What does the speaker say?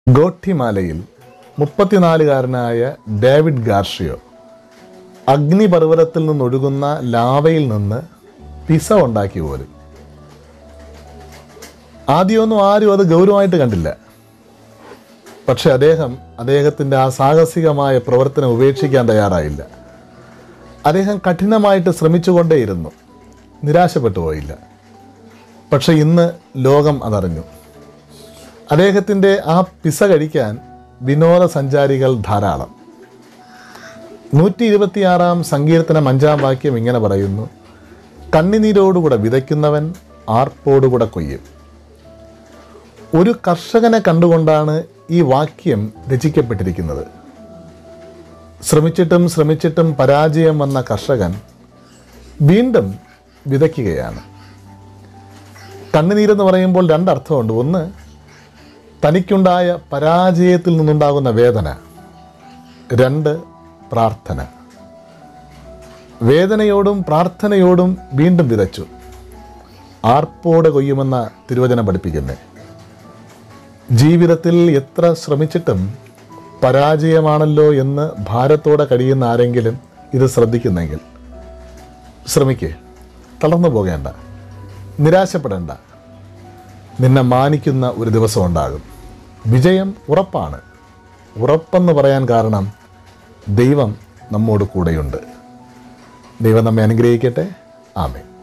ഗോട്ടിമാലയിൽ മുപ്പത്തിനാലുകാരനായ David ഗാർഷിയോ അഗ്നിപർവ്വതത്തിൽ നിന്നൊഴുകുന്ന ലാവയിൽ നിന്ന് pizza ഉണ്ടാക്കി പോലും ആദ്യമൊന്നും ആരും അത് ഗൗരവമായിട്ട് കണ്ടില്ല പക്ഷെ അദ്ദേഹം അദ്ദേഹത്തിൻ്റെ ആ സാഹസികമായ പ്രവർത്തനം ഉപേക്ഷിക്കാൻ തയ്യാറായില്ല അദ്ദേഹം കഠിനമായിട്ട് ശ്രമിച്ചുകൊണ്ടേയിരുന്നു നിരാശപ്പെട്ടു പോയില്ല പക്ഷെ ഇന്ന് ലോകം അതറിഞ്ഞു അദ്ദേഹത്തിൻ്റെ ആ പിസ കഴിക്കാൻ വിനോദസഞ്ചാരികൾ ധാരാളം നൂറ്റി ഇരുപത്തിയാറാം സങ്കീർത്തനം അഞ്ചാം വാക്യം ഇങ്ങനെ പറയുന്നു കണ്ണിനീരോടുകൂടെ വിതയ്ക്കുന്നവൻ ആർപ്പോടുകൂടെ കൊയ്യും ഒരു കർഷകനെ കണ്ടുകൊണ്ടാണ് ഈ വാക്യം രചിക്കപ്പെട്ടിരിക്കുന്നത് ശ്രമിച്ചിട്ടും ശ്രമിച്ചിട്ടും പരാജയം വന്ന കർഷകൻ വീണ്ടും വിതയ്ക്കുകയാണ് കണ്ണുനീരെന്ന് പറയുമ്പോൾ രണ്ടർത്ഥമുണ്ട് ഒന്ന് തനിക്കുണ്ടായ പരാജയത്തിൽ നിന്നുണ്ടാകുന്ന വേദന രണ്ട് പ്രാർത്ഥന വേദനയോടും പ്രാർത്ഥനയോടും വീണ്ടും വിതച്ചു ആർപ്പോടെ കൊയ്യുമെന്ന തിരുവചനം പഠിപ്പിക്കുന്നത് ജീവിതത്തിൽ എത്ര ശ്രമിച്ചിട്ടും പരാജയമാണല്ലോ എന്ന് ഭാരത്തോടെ കഴിയുന്ന ആരെങ്കിലും ഇത് ശ്രദ്ധിക്കുന്നെങ്കിൽ ശ്രമിക്കേ തളർന്നു പോകേണ്ട നിരാശപ്പെടേണ്ട നിന്നെ മാനിക്കുന്ന ഒരു ദിവസം ഉണ്ടാകും വിജയം ഉറപ്പാണ് ഉറപ്പെന്ന് പറയാൻ കാരണം ദൈവം നമ്മോട് കൂടെയുണ്ട് ദൈവം നമ്മെ അനുഗ്രഹിക്കട്ടെ ആമേ